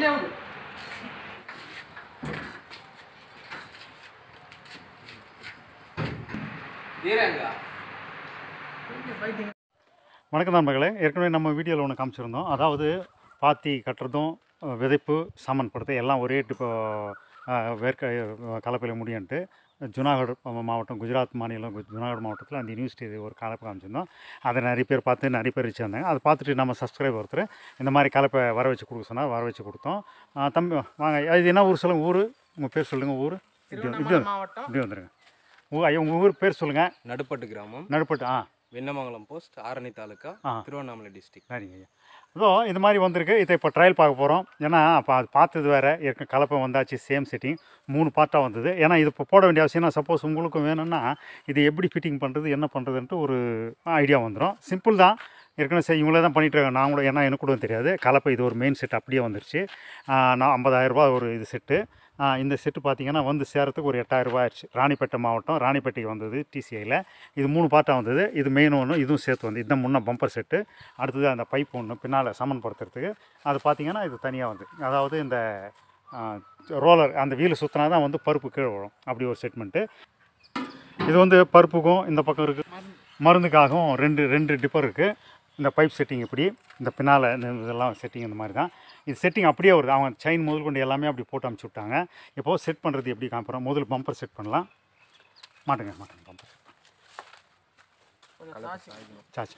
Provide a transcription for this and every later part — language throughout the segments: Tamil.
வணக்கம் நண்பர்களே ஏற்கனவே நம்ம வீடியோவில் ஒன்று காமிச்சிருந்தோம் அதாவது பாத்தி கட்டுறதும் அஹ், விதைப்பு சாமான் படுத்து எல்லாம் ஒரே இப்போ வேர்க்க கலப்பையில் முடியுன்ட்டு ஜுனாகட் மாவட்டம் குஜராத் மாநிலம் கு- ஜுனாகட் மாவட்டத்தில் அந்த யூனிவர்சிட்டி ஒரு கலப்பை காமிச்சிருந்தோம் அதை நிறைய பேர் பார்த்து நிறைய பேர் வச்சுருந்தாங்க அதை பார்த்துட்டு நம்ம சப்ஸ்கிரைப் ஒருத்தர் இந்த மாதிரி கலப்பை வர வச்சு கொடுக்க சொன்னால் வர வச்சு கொடுத்தோம் அஹ், தம்பி வாங்க இது என்ன ஊர் சொல்லுங்கள் ஊர் உங்கள் பேர் சொல்லுங்கள் ஊர் இப்படி வந்து- இப்படி வந்து- மாவட்டம் இப்படி வந்துடுங்க ஊ ஐயா உங்கள் ஊர் பேர் சொல்லுங்கள் நடுப்பட்டு கிராமம் நடுப்பட்டு ஆ வெண்ணமங்கலம் போஸ்ட் ஆரணி தாலுக்கா ஆ. திருவண்ணாமலை டிஸ்ட்ரிக்ட் சரிங்க ஐயா இதோ இந்த மாதிரி வந்திருக்கு இதை இப்போ ட்ரையல் பார்க்க போகிறோம் ஏன்னா அப்போ அது பார்த்தது வேறு ஏற்கனவே கலப்பை வந்தாச்சு சேம் செட்டிங் மூணு பார்ட்டாக வந்தது ஏன்னா இது இப்போ போட வேண்டிய அவசியம் சப்போஸ் உங்களுக்கும் வேணும்னா இது எப்படி ஃபிட்டிங் பண்ணுறது என்ன பண்ணுறதுன்ட்டு ஒரு ஐடியா வந்துடும் சிம்பிள் தான் ஏற்கனவே சரி இவங்களே தான் பண்ணிட்டு இருக்காங்க நான் கூட ஏன்னா எனக்கு கூட தெரியாது கலப்பை இது ஒரு மெயின் செட் அப்படியே வந்துருச்சு ஆ, நான் ஐம்பதாயிரரூபா ஒரு இது செட்டு ஆ, இந்த செட்டு பார்த்தீங்கன்னா வந்து சேரத்துக்கு ஒரு எட்டாயிரரூபா ஆயிடுச்சு ராணிப்பேட்டை மாவட்டம் ராணிப்பேட்டைக்கு வந்தது டிசிஐயில் இது மூணு பார்ட்டாக வந்தது இது மெயின் ஒன்று இதுவும் சேர்த்து வந்து இதுதான் முன்ன பம்பர் செட்டு அடுத்தது அந்த பைப் ஒன்று பின்னால் சமன்படுத்துறதுக்கு அது பார்த்தீங்கன்னா இது தனியாக வந்து அதாவது இந்த ரோலர் அந்த வீல் சுற்றினா தான் வந்து பருப்பு கீழே விழும் அப்படி ஒரு செட்மெண்ட்டு இது வந்து பருப்புக்கும் இந்த பக்கம் இருக்குது மருந்துக்காகவும் ரெண்டு ரெண்டு டிப்பர் இருக்குது இந்த பைப் செட்டிங் இப்படி இந்த பின்னால் இந்த இதெல்லாம் செட்டிங் இந்த மாதிரி தான் இது செட்டிங் அப்படியே வருது அவங்க செயின் முதல் கொண்டு எல்லாமே அப்படி போட்டு அமுச்சு விட்டாங்க இப்போது செட் பண்ணுறது எப்படி காமிக்கிறோம் முதல் பம்பர் செட் பண்ணலாம் மாட்டுங்க மாட்டுங்க பம்பர் கொஞ்சம் சாட்சி சாச்சு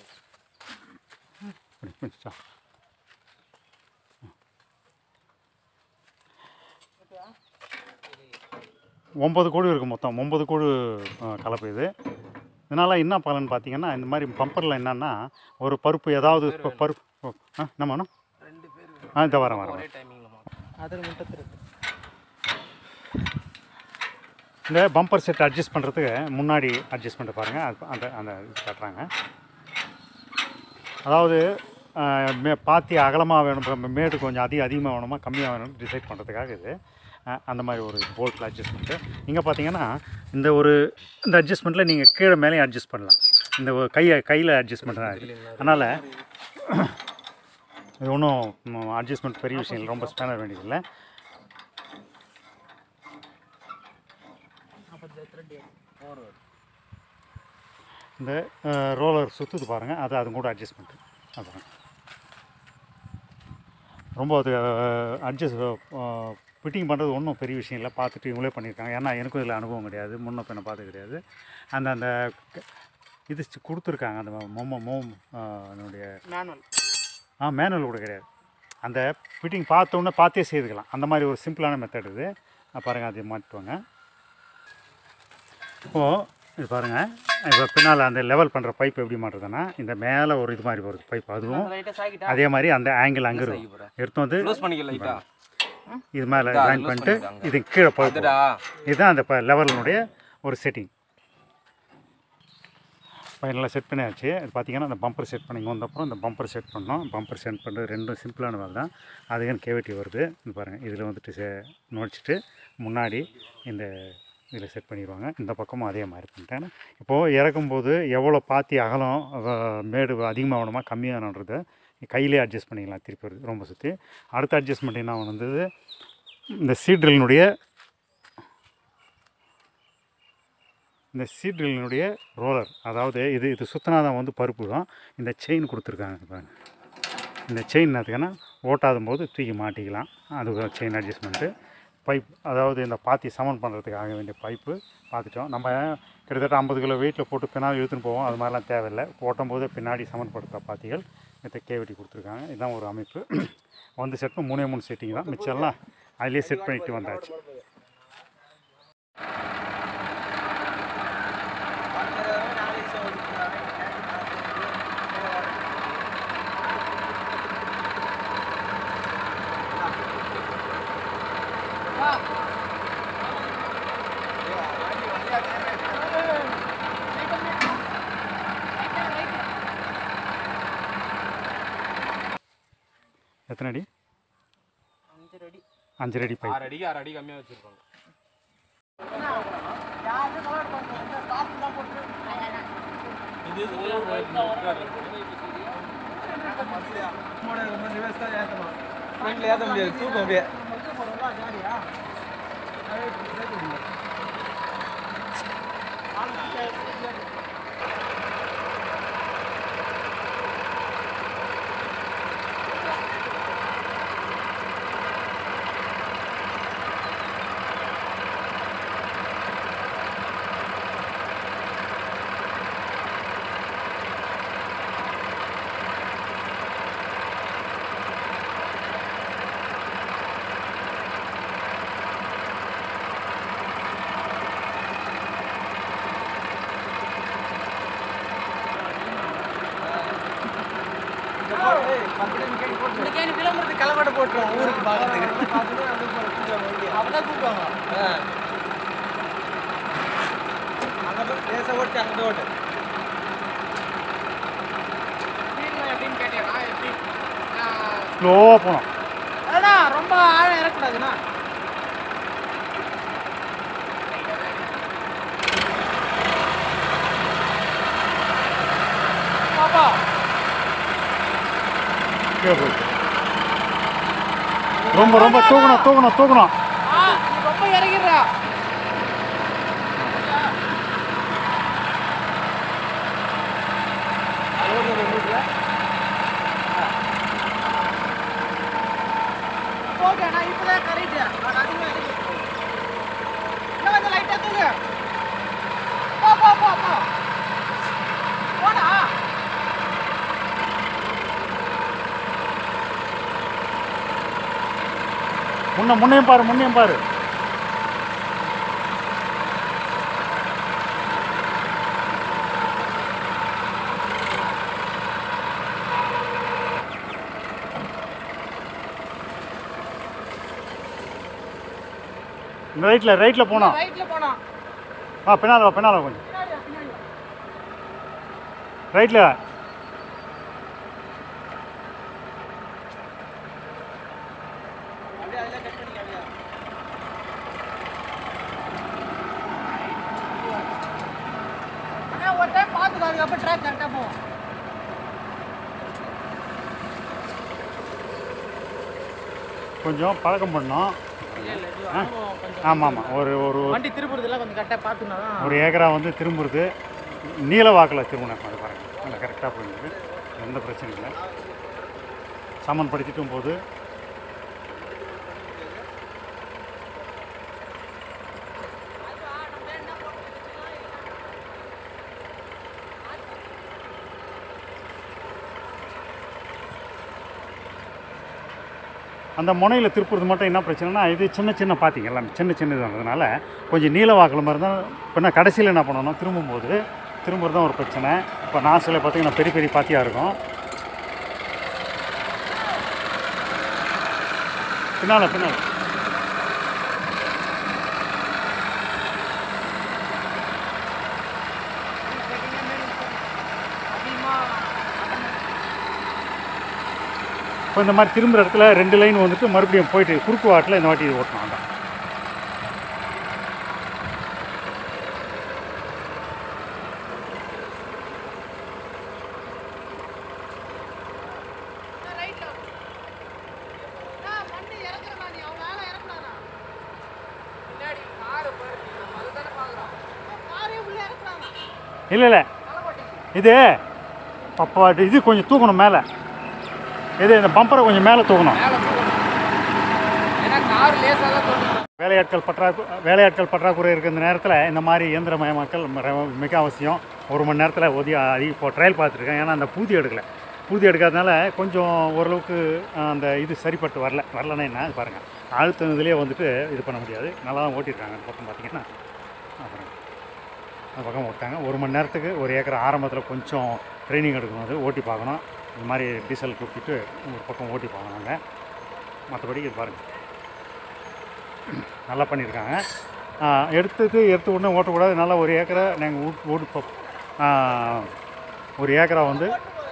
இப்படி கொஞ்சம் சா ஒம்பது கோடு இருக்குது மொத்தம் ஒம்பது கோடு அஹ், கலப்பு இது இதனால் என்ன பலன் பார்த்தீங்கன்னா இந்த மாதிரி பம்பரில் என்னன்னா ஒரு பருப்பு ஏதாவது இப்போ பருப்பு ஓ, ஆ என்ன வேணும் ரெண்டு பேர் ஆ இந்த வரேன் வரேன் ஒரே டைமிங்கில் மாட்டோம் அதில் மட்டும் இருக்கு இந்த பம்பர் செட் அட்ஜஸ்ட் பண்ணுறதுக்கு முன்னாடி அட்ஜஸ்ட் பண்ணிட்டு பாருங்கள் அது அந்த அந்த இது காட்டுறாங்க அதாவது அஹ், மே பாத்தி அகலமாக வேணும் இப்ப மேடு கொஞ்சம் அதிக அதிகமாக வேணுமா கம்மியாக வேணும் டிசைட் பண்ணுறதுக்காக இது அஹ், அந்த மாதிரி ஒரு போல்ட்டில் அட்ஜஸ்ட்மெண்ட்டு இங்கே பார்த்தீங்கன்னா இந்த ஒரு இந்த அட்ஜஸ்ட்மெண்ட்டில் நீங்கள் கீழே மேலேயும் அட்ஜஸ்ட் பண்ணலாம் இந்த ஒரு கையை கையில் அட்ஜஸ்ட்மெண்ட் தான் இது அதனால் இது ஒன்றும் அட்ஜஸ்ட்மெண்ட் பெரிய விஷயம் இல்லை ரொம்ப ஸ்பேனர் வேண்டியதில்லை இந்த ரோலர் சுற்றுது பாருங்கள் அது அது கூட அட்ஜஸ்ட்மெண்ட்டு அதான் ரொம்ப அது அட்ஜஸ்ட் ஃபிட்டிங் பண்ணுறது ஒன்றும் பெரிய விஷயம் இல்லை பார்த்துட்டு இவங்களே பண்ணியிருக்காங்க ஏன்னா எனக்கும் இதில் அனுபவம் கிடையாது முன்ன பின்ன பார்த்து கிடையாது அந்த அந்த க- இது சி- கொடுத்துருக்காங்க அந்த மொம்ம மோம் அதனுடைய மேனுவல் ஆ மேனுவல் கூட கிடையாது அந்த ஃபிட்டிங் பார்த்தோன்னே பார்த்தே செய்துக்கலாம் அந்த மாதிரி ஒரு சிம்பிளான மெத்தட் இது அஹ் பாருங்கள் அதை மாட்டுவாங்க இப்போது இது பாருங்கள் இப்போ பின்னால் அந்த லெவல் பண்ணுற பைப் எப்படி மாட்டுறதுன்னா இந்த மேலே ஒரு இது மாதிரி வருது பைப் அதுவும் லைட்டாக சாக்கிட்டா அதே மாதிரி அந்த ஆங்கிள் அங்கே இருக்கும் எடுத்து வந்து க்ளோஸ் பண்ணிக்க லைட்டா இது மேலே இதா, ஜாயின் close பண்ணிட்டு பண்ணிட்டாங்க. இது கீழே பைப் அதுடா இதுதான் அந்த லெவலினுடைய ஒரு செட்டிங் ஃபைனலாக செட் பண்ணியாச்சு இது பார்த்தீங்கன்னா அந்த பம்பர் செட் பண்ணி இங்கே வந்தப்பறம் இந்த பம்பர் செட் பண்ணோம் பம்பர் செட் பண்ணுறது ரெண்டும் சிம்பிளான வேலை தான் அதுக்குன்னு கேவிட்டி வருது இது பாருங்கள் இதில் வந்துட்டு செ நுழைச்சிட்டு முன்னாடி இந்த இதில் செட் பண்ணிடுவாங்க இந்த பக்கமும் அதே மாதிரி பண்ணிட்டேன் இப்போது இறக்கும்போது எவ்வளோ பாத்தி அகலம் அஹ், மேடு அதிகமாக வேணுமா கம்மியாக வேணுன்றது கையிலே அட்ஜஸ்ட் பண்ணிக்கலாம் திருப்பி வருது ரொம்ப சுற்றி அடுத்த அட்ஜஸ்ட்மெண்ட் என்ன வந்தது இந்த சீட்ரிலினுடைய இந்த சீட்ரிலினுடைய ரோலர் அதாவது இது இது சுத்தினா தான் வந்து பருப்பு தான் இந்த செயின் கொடுத்துருக்காங்க பாருங்க இந்த செயின் என்னத்துக்குன்னா ஓட்டாத போது தூக்கி மாட்டிக்கலாம் அது செயின் அட்ஜஸ்ட்மெண்ட்டு பைப் அதாவது இந்த பாத்தி சமன் பண்ணுறதுக்காக வேண்டிய பைப்பு பார்த்துட்டோம் நம்ம கிட்டத்தட்ட ஐம்பது கிலோ வெயிட்டில் போட்டு பின்னாடி இழுத்துன்னு போவோம் அது மாதிரிலாம் தேவையில்லை ஓட்டும் போது பின்னாடி சமன்படுத்துகிற பாத்திகள் இதை கேவிட்டி கொடுத்துருக்காங்க இதுதான் ஒரு அமைப்பு வந்து செட்டும் மூணே மூணு செட்டிங் தான் மிச்சம்லாம் அதிலே செட் பண்ணிட்டு வந்தாச்சு எத்தனை அடி அஞ்சு அடி அஞ்சு அடி பைப் ஆறு அடிக்கு ஆறு அடி கம்மியாக வச்சுருப்பாங்க ஃப்ரெண்ட்ல ஏத்த முடியாது தூக்கம் அப்படியே இன்னைக்கே நீ விளம்பரத்துக்கு கலவடை போட்டுருவோம் ஊருக்கு பார்க்கறதுக்கு அப்பதான் கூப்பிடுவாங்க அங்க போய் பேச ஓட்டு அங்க போய் ஓட்டு ஸ்பீட்ல எப்படின்னு கேட்டீங்கன்னா எப்படி ஸ்லோவாக போகணும் அதான் ரொம்ப ஆழம் இறக்கூடாதுண்ணா பாப்பா கீழே போயிட்டு ரொம்ப ரொம்ப தூக்கணும் தூக்கணும் தூக்கணும் ஆ நீ ரொம்ப இறங்கிடுறா ஓகே நான் இப்போதான் கரெக்ட் நான் அதிகமாக இறங்கி இன்னும் கொஞ்சம் லைட்டாக தூக்கு போ போ போ போ போடா முன்ன முன்னையும் பாரு முன்னையும் பாரு ரைட்டில் ரைட்டில் போனோம் ரைட்டில் போனோம் ஆ பின்னால் வா பின்னால் வா கொஞ்சம் பின்னாடி வா, பின்னாடி வா. ரைட்டில் அப்படியே அதிலே கட் பண்ணிக்க அப்படியே அண்ணா ஒரு டைம் பார்த்துக்கோ அதுக்கப்புறம் ட்ராக் கரெக்டாக போவோம் கொஞ்சம் பழக்கம் பண்ணோம் இல்லை இல்லை இது ஆ? அனுபவம் கொஞ்சம் ஆமாம் ஆமாம் ஒரு ஒரு வண்டி திருப்புறதுலாம் கொஞ்சம் கரெக்டாக பார்த்துனா தான் ஒரு ஏக்கரா வந்து திரும்புறது நீல வாக்கில் திரும்பினேன் அது பாருங்கள் நல்லா கரெக்டாக போயிருந்தது எந்த பிரச்சனையும் இல்லை சமன்படுத்திட்டும் போது அந்த முனையில் திருப்புறது மட்டும் என்ன பிரச்சனைனா இது சின்ன சின்ன பாத்திங்க எல்லாம் சின்ன சின்னதுனால கொஞ்சம் நீல வாக்கில் மாதிரி தான் இப்போ கடைசியில் என்ன பண்ணணும் திரும்பும்போது திரும்புறது தான் ஒரு பிரச்சனை இப்போ நாசில் பார்த்தீங்கன்னா பெரிய பெரிய பாத்தியாக இருக்கும் பின்னால் பின்னால் இப்போ இந்த மாதிரி திரும்புகிற இடத்துல ரெண்டு லைன் வந்துட்டு மறுபடியும் போயிட்டு குறுக்கு வாட்டில் இந்த வாட்டி ஓட்டணும் அதான் இல்லை இல்லை இது அப்போ இது கொஞ்சம் தூக்கணும் மேலே இது இந்த பம்பரை கொஞ்சம் மேலே தூக்கணும் மேலே போகணும் ஏன்னா கார் லேசாக தான் தோணும் வேலையாட்கள் பற்றாக்கு வேலையாட்கள் பற்றாக்குறை இருக்கிற இந்த நேரத்தில் இந்த மாதிரி இயந்திரமயமாக்கல் ம- மிக அவசியம் ஒரு மணி நேரத்தில் ஒதி அதிக இப்போ ட்ரையல் பார்த்துருக்கேன் ஏன்னா அந்த பூதி எடுக்கலை பூதி எடுக்காதனால கொஞ்சம் ஓரளவுக்கு அஹ், அந்த இது சரிப்பட்டு வரல வரலன்னா என்ன இது பாருங்கள் அழுத்தம் இதுலேயே வந்துட்டு இது பண்ண முடியாது நல்லா தான் ஓட்டியிருக்காங்க அந்த பக்கம் பார்த்தீங்கன்னா அப்புறம் அந்த பக்கம் ஓட்டாங்க ஒரு மணி நேரத்துக்கு ஒரு ஏக்கர் ஆரம்பத்தில் கொஞ்சம் ட்ரைனிங் எடுக்கணும் அது ஓட்டி பார்க்கணும் இந்த மாதிரி டீசல் தூக்கிட்டு ஒரு பக்கம் ஓட்டி பார்க்கணும் நாங்கள் மற்றபடி இது பாருங்கள் நல்லா பண்ணியிருக்காங்க ஆ, எடுத்தது எடுத்த உடனே ஓட்டக்கூடாது நல்லா ஒரு ஏக்கரை நாங்கள் ஊட் ஓட்டு போ- ஆ, ஒரு ஏக்கரா வந்து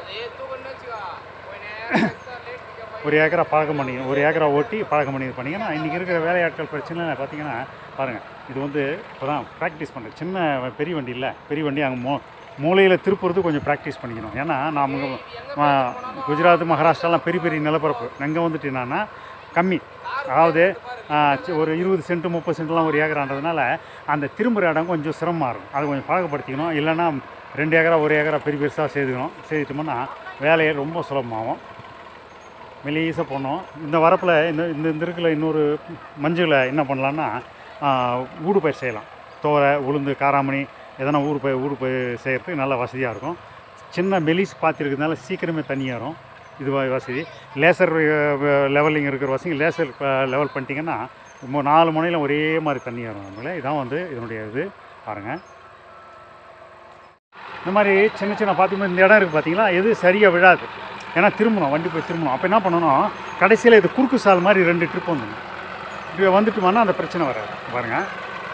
ஒரு ஏக்கரா பழக்கம் பண்ணிக்கணும் ஒரு ஏக்கரா ஓட்டி பழக்கம் பண்ணி இது பண்ணிங்கன்னா இன்றைக்கி இருக்கிற வேலையாட்கள் பிரச்சனை பார்த்தீங்கன்னா பாருங்கள் இது வந்து இப்போ தான் ப்ராக்டிஸ் பண்ணுறது சின்ன பெரிய வண்டி இல்லை பெரிய வண்டி அங்கே மோ மூலையில் திருப்புறது கொஞ்சம் ப்ராக்டிஸ் பண்ணிக்கணும் ஏன்னா நாம் குஜராத் மகாராஷ்டிராலாம் பெரிய பெரிய நிலப்பரப்பு அங்கே வந்துட்டு என்னன்னா கம்மி அதாவது ஆ, சி- ஒரு இருபது சென்ட் முப்பது சென்ட்லாம் ஒரு ஏக்கரான்றதுனால அந்த திரும்புகிற இடம் கொஞ்சம் சிரமமாக இருக்கும் அதை கொஞ்சம் பழக்கப்படுத்திக்கணும் இல்லைன்னா ரெண்டு ஏக்கரா ஒரு ஏக்கரா பெரிய பெருசாக செய்துக்கணும் செய்துட்டோம்னா வேலையை ரொம்ப சுலபமாகும் மெலீஸாக பண்ணோம் இந்த வரப்பில் இந்த இந்த இந்த இருக்கிற இன்னொரு மஞ்சளை என்ன பண்ணலான்னா ஆ, ஊடு பயிர் செய்யலாம் தோரை உளுந்து காராமணி எதனா ஊடு பயிர் ஊடு பயிர் செய்கிறதுக்கு நல்ல வசதியாக இருக்கும் சின்ன மெலிஸ் பார்த்துருக்கிறதுனால சீக்கிரமே தண்ணி ஏறும் இது வ- வசதி லேசர் லெவலிங் இருக்கிற வசதி லேசர் லெவல் பண்ணிட்டீங்கன்னா மு- நாலு முனையிலும் ஒரே மாதிரி தண்ணி ஏறும் அதனால இதான் வந்து இதனுடைய இது பாருங்கள் இந்த மாதிரி சின்ன சின்ன பார்த்தீங்கன்னா இந்த இடம் இருக்குது பார்த்தீங்களா எது சரியாக விழாது ஏன்னா திரும்பணும் வண்டி போய் திரும்பணும் அப்போ என்ன பண்ணணும் கடைசியில் இது குறுக்கு சால் மாதிரி ரெண்டு ட்ரிப் வந்துடும் இப்படி வந்துட்டுமானா அந்த பிரச்சனை வராது பாருங்கள்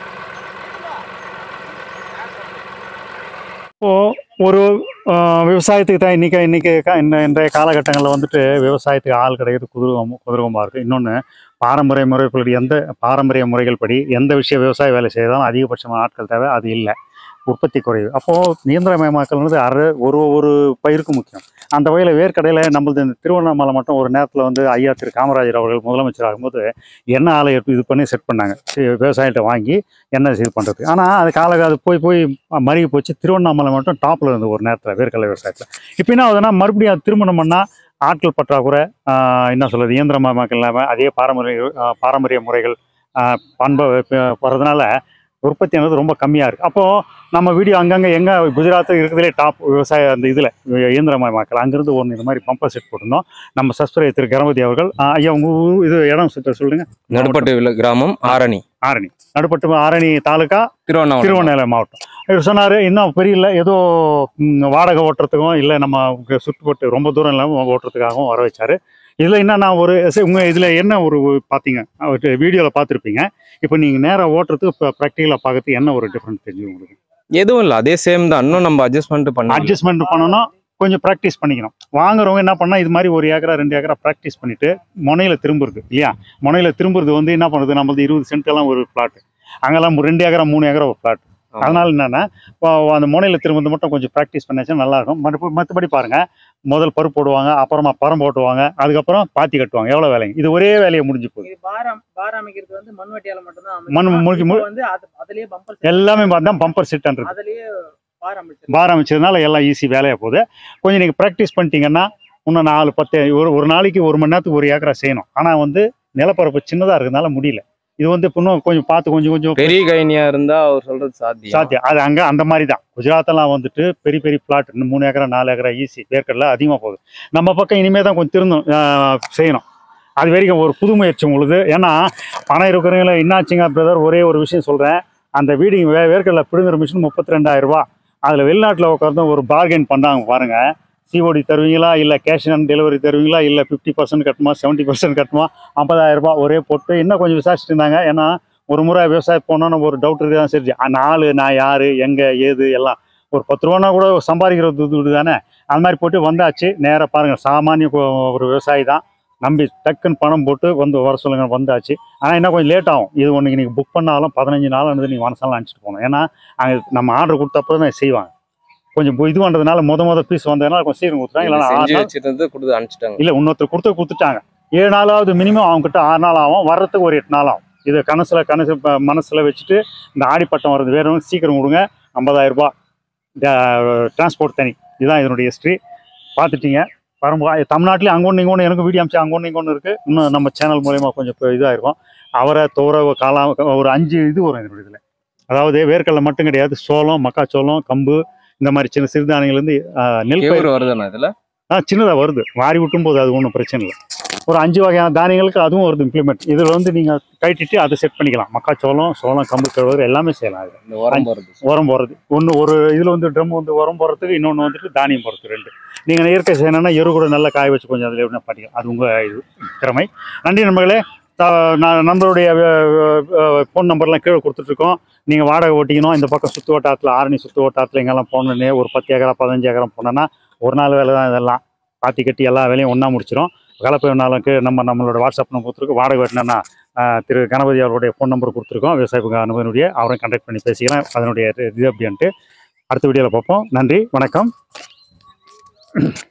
இப்போது ஒரு ஆஹ், விவசாயத்துக்கு தான் இன்றைக்கி இன்றைக்கி இந்த இன்றைய காலகட்டங்களில் வந்துட்டு விவசாயத்துக்கு ஆள் கிடையாது குதிரகம் குதிரகமாக இருக்குது இன்னொன்று பாரம்பரிய முறைப்படி எந்த பாரம்பரிய முறைகள் படி எந்த விஷய விவசாய வேலை செய்தாலும் அதிகபட்சமான ஆட்கள் தேவை அது இல்லை உற்பத்தி குறைவு அப்போது நியந்திரமயமாக்கல்ன்றது அரை ஒரு ஒரு பயிருக்கும் முக்கியம் அந்த வகையில் வேர்க்கடையில் நம்மளது இந்த திருவண்ணாமலை மட்டும் ஒரு நேரத்தில் வந்து ஐயா திரு காமராஜர் அவர்கள் முதலமைச்சர் ஆகும்போது எண்ணெய் ஆலை எடுத்து இது பண்ணி செட் பண்ணாங்க சி- விவசாயிகிட்ட வாங்கி எண்ணெய் இது பண்ணுறதுக்கு ஆனால் அது கால அது போய் போய் மருகி போச்சு திருவண்ணாமலை மட்டும் டாப்பில் இருந்து ஒரு நேரத்தில் வேர்க்கடலை விவசாயத்தில் இப்போ என்ன ஆகுதுன்னா மறுபடியும் அது திருமணம் பண்ணால் ஆட்கள் பற்றாக்குறை ஆஹ், என்ன சொல்கிறது இயந்திரமயமாக்கல் இல்லாமல் அதே பாரம்பரிய ஆஹ், பாரம்பரிய முறைகள் ஆஹ், பண்பு வர்றதுனால உற்பத்தியானது ரொம்ப கம்மியாக இருக்குது அப்போது நம்ம வீடியோ அங்கங்கே எங்கே குஜராத்தில் இருக்கிறதுலே டாப் விவசாய அந்த இதில் இயந்திரமயமாக்கல் அங்கேருந்து ஒன்று இந்த மாதிரி பம்பர் செட் போட்டிருந்தோம் நம்ம சஸ்பிரே திரு கணபதி அவர்கள் ஆஹ், ஐயா உங்கள் ஊர் இது இடம் சுத்த சொல்லுங்க நடுப்பட்டு வில- கிராமம் ஆரணி ஆரணி நடுப்பட்டு ஆரணி தாலுக்கா திருவண்ணாமலை திருவண்ணாமலை மாவட்டம் இவர் சொன்னார் இன்னும் பெரிய இல்லை ஏதோ ம், வாடகை ஓட்டுறதுக்கும் இல்லை நம்ம இங்க சுற்றுப்பட்டு ரொம்ப தூரம் இல்லாமல் ஓட்டுறதுக்காகவும் வர வச்சாரு இதில் என்ன நான் ஒரு சரி, உங்க இதில் என்ன ஒரு பார்த்தீங்க வீடியோவில் பார்த்துருப்பீங்க இப்போ நீங்கள் நேராக ஓட்டுறதுக்கு இப்போ ப்ராக்டிக்கலாக பார்க்கறதுக்கு என்ன ஒரு டிஃப்ரெண்ட் தெரிஞ்சு உங்களுக்கு எதுவும் இல்ல அதே சேம் தான் இன்னும் நம்ம அட்ஜஸ்ட்மெண்ட் பண்ண அட்ஜஸ்ட்மெண்ட் பண்ணணும் கொஞ்சம் ப்ராக்டிஸ் பண்ணிக்கணும் வாங்குறவங்க என்ன பண்ணால் இது மாதிரி ஒரு ஏக்கரா ரெண்டு ஏக்கரா ப்ராக்டிஸ் பண்ணிட்டு முனையில் திரும்புறது இல்லையா முனையில் திரும்புறது வந்து என்ன பண்ணுறது நம்மளது இருபது சென்ட் எல்லாம் ஒரு பிளாட் அங்கெல்லாம் ரெண்டு ஏக்கரா மூணு ஏக்கரா ஒரு பிளாட் ஆமா. அதனால என்னன்னா இப்போ அந்த முனையில் திரும்புறது மட்டும் கொஞ்சம் ப்ராக்டிஸ் பண்ணாச்சுன்னா நல்லா இருக்கும் மறுபடி மற்றபடி பாருங்க முதல் பருப்பு போடுவாங்க அப்புறமா பரம் போட்டுவாங்க அதுக்கப்புறம் பாத்தி கட்டுவாங்க எவ்வளோ வேலைங்க இது ஒரே வேலையை முடிஞ்சு போகுது இது பாரம் பாரம் அமைக்கிறது வந்து மண்வெட்டியால மட்டும்தான் மண் முழுக்கி மு- இப்போ வந்து அது அதுலயே பம்பர் எல்லாமே பார்த்தா பம்பர் செட்டுன்றது அதுலயே பாரம் அமைச்சிருக்கு பார் அமைச்சதுனால எல்லாம் ஈஸி வேலையாக போகுது கொஞ்சம் நீங்கள் ப்ராக்டிஸ் பண்ணிட்டீங்கன்னா இன்னும் நாலு பத்து ஒரு ஒரு நாளைக்கு ஒரு மணி நேரத்துக்கு ஒரு ஏக்கரா செய்யணும் ஆனால் வந்து நிலப்பரப்பு சின்னதாக இருக்கிறதுனால முடியல இது வந்து இப்போ இன்னும் கொஞ்சம் பார்த்து கொஞ்சம் கொஞ்சம் பெரிய கைனியா இருந்தா அவர் சொல்றது சாத்தியம் சாத்தியம் அது அங்கே அந்த மாதிரி தான் குஜராத்தெல்லாம் வந்துட்டு பெரிய பெரிய பிளாட் இன்னும் மூணு ஏக்கரா நாலு ஏக்கரா ஈஸி வேர்க்கடல அதிகமாக போகுது நம்ம பக்கம் இனிமேல் தான் கொஞ்சம் திருந்தும் ஆஹ், செய்யணும் அது வரைக்கும் ஒரு புது முயற்சி உங்களுக்கு ஏன்னா பணம் இருக்கிறவங்கள என்னாச்சுங்க பிரதர் ஒரே ஒரு விஷயம் சொல்கிறேன் அந்த வீடிங் வே வேர்க்கடல பிடுங்குற மிஷின் முப்பத்தி ரெண்டாயிரம் ரூபா அதில் வெளிநாட்டில் உட்காந்து ஒரு பார்கெயின் பண்ணாங்க பாருங்கள் சிஓடி தருவீங்களா இல்லை கேஷ் ஆன் டெலிவரி தருவீங்களா இல்லை ஃபிஃப்டி பர்சன்ட் கட்டுமா செவன்ட்டி பர்சன்ட் கட்டுமா ஐம்பதாயிரம் ரூபாய் ஒரே போட்டு இன்னும் கொஞ்சம் விசாரிச்சுட்டு இருந்தாங்க ஏன்னா ஒரு முறை விவசாயம் போனோன்னு ஒரு டவுட் இருக்கு தான் சரி நாலு நான் யார் எங்கே ஏது எல்லாம் ஒரு பத்து ரூபானா கூட சம்பாதிக்கிறது துட்டு தானே அந்த மாதிரி போட்டு வந்தாச்சு நேராக பாருங்கள் சாமானிய கு- ஒரு விவசாயி தான் நம்பி டக்குன்னு பணம் போட்டு வந்து வர சொல்லுங்க வந்தாச்சு ஆனால் என்ன கொஞ்சம் லேட் ஆகும் இது ஒன்று நீங்கள் புக் பண்ணாலும் பதினஞ்சு நாள் வந்து நீங்கள் மனசாலாம் அனுப்பிச்சிட்டு போகணும் ஏன்னா அங்கே நம்ம ஆர்டர் கொடுத்தப்போ தான் செய்வாங்க கொஞ்சம் இது பண்ணுறதுனால முத முத பீஸ் வந்ததுனால கொஞ்சம் சீக்கிரம் கொடுத்துட்டாங்க இல்லைனா ஆறு செஞ்சு நாள் வச்சிருந்து கொடுத்து அனுப்பிச்சிட்டாங்க இல்லை இன்னொருத்தர் கொடுத்து கொடுத்துட்டாங்க ஏழு நாளாவது மினிமம் அவங்ககிட்ட ஆறு நாள் ஆகும் வர்றதுக்கு ஒரு எட்டு நாள் ஆகும் இது கணசில் கணசு மனசில் வச்சுட்டு இந்த ஆடிப்பட்டம் வர்றது வேற ஒன்று சீக்கிரம் கொடுங்க ஐம்பதாயிரம் ரூபாய் டிரான்ஸ்போர்ட் தனி இதுதான் இதனுடைய ஹிஸ்ட்ரி பார்த்துட்டீங்க பரம்பா தமிழ்நாட்டிலே அங்கே ஒன்று இங்கே ஒன்று எனக்கு வீடியோ அமைச்சு அங்கே ஒன்று இங்கே ஒன்று இருக்குது இன்னும் நம்ம சேனல் மூலயமா கொஞ்சம் இப்போ இதாக இருக்கும் அவரை தோரை காளான் ஒரு அஞ்சு இது வரும் இதனுடைய இதில் அதாவது வேர்க்கடலை மட்டும் கிடையாது சோளம் மக்காச்சோளம் கம்பு இந்த மாதிரி சின்ன சிறுதானியங்கள்லேருந்து நெல் பயிர் எவ்வளவு வருதுண்ணா இதுல ஆ சின்னதாக வருது வாரி விட்டும் போது அது ஒன்றும் பிரச்சனை இல்லை ஒரு அஞ்சு வகையான தானியங்களுக்கு அதுவும் வருது இம்ப்ளிமெண்ட் இதில் வந்து நீங்கள் கட்டிட்டு அதை செட் பண்ணிக்கலாம் மக்காச்சோளம் சோளம் கம்பு கிழவர் எல்லாமே செய்யலாம் அது இந்த உரம் வருது உரம் போடுறது ஒன்று ஒரு இதில் வந்து ட்ரம் வந்து உரம் போடுறதுக்கு இன்னொன்று வந்துட்டு தானியம் போடுறது ரெண்டு நீங்கள் இயற்கை செய்யணும்னா எரு கூட நல்லா காய வச்சு கொஞ்சம் அதில் என்ன பண்ணிக்கலாம் அது உங்கள் இது திறமை நன்றி நண்பர்களே த- நான் நம்மளுடைய ஃபோன் நம்பர்லாம் கீழே கொடுத்துட்ருக்கோம் நீங்கள் வாடகை ஓட்டிக்கணும் இந்த பக்கம் சுற்று வட்டாரத்தில் ஆரணி சுற்று வட்டாரத்தில் எங்கெல்லாம் போகணுன்னு ஒரு பத்து ஏக்கரா பதினஞ்சு ஏக்கரா போனோன்னா ஒரு நாள் வேலை தான் இதெல்லாம் பாத்தி கட்டி எல்லா வேலையும் ஒன்றா முடிச்சிடும் கலப்பை வேணாலுக்கு நம்ம நம்மளோட வாட்ஸ்அப் நம்பர் கொடுத்துருக்கோம் வாடகை வெட்டினா திரு கணபதி அவருடைய ஃபோன் நம்பர் கொடுத்துருக்கோம் விவசாய அனுபவனுடைய அவரையும் கண்டக்ட் பண்ணி பேசிக்கலாம் அதனுடைய இது அப்படின்ட்டு அடுத்த வீடியோவில் பார்ப்போம் நன்றி வணக்கம்